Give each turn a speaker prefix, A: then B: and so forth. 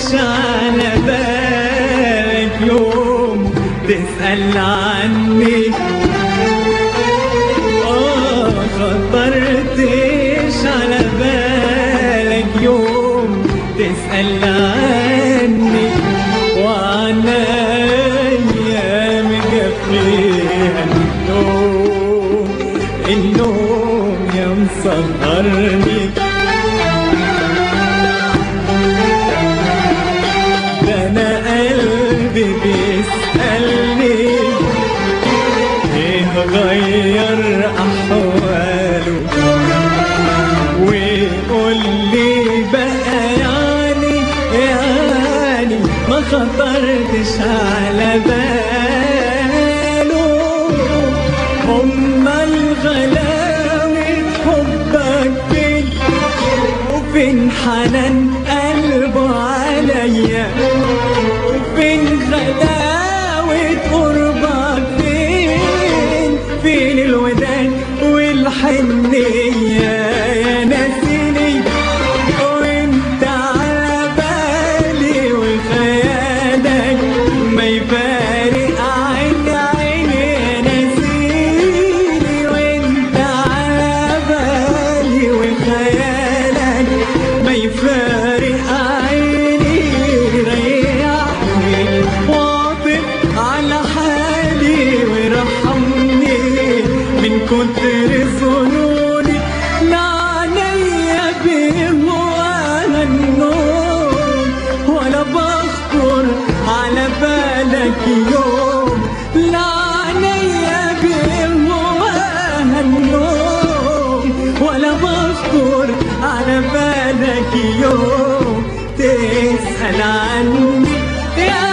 A: على بالك يوم تسأل عني آه خطرتش على بالك يوم تسأل عني وعن أيام فيها النوم النوم يا مسهرني ده انا قلبي بيسألني ايه غير احواله ويقول لي بقى يعني يعني ما خطرتش على باله هما الغلاوي حبك فين وفين حنان قلبه عليا وفين غلاوة قربك فين فين الوداد والحنية يا ناسيني وانت على بالي وخيالك ما يفارق عين عيني يا ناسيني وانت على بالي وخيالك ما يفارق عيني ريحني واطب على حالي وارحمني من كتر ظنوني لا عليا بهم ولا النوم ولا بخطر على بالك يوم لا عليا بهم ولا النوم ولا بخطر على بالك يوم تسأل عني يا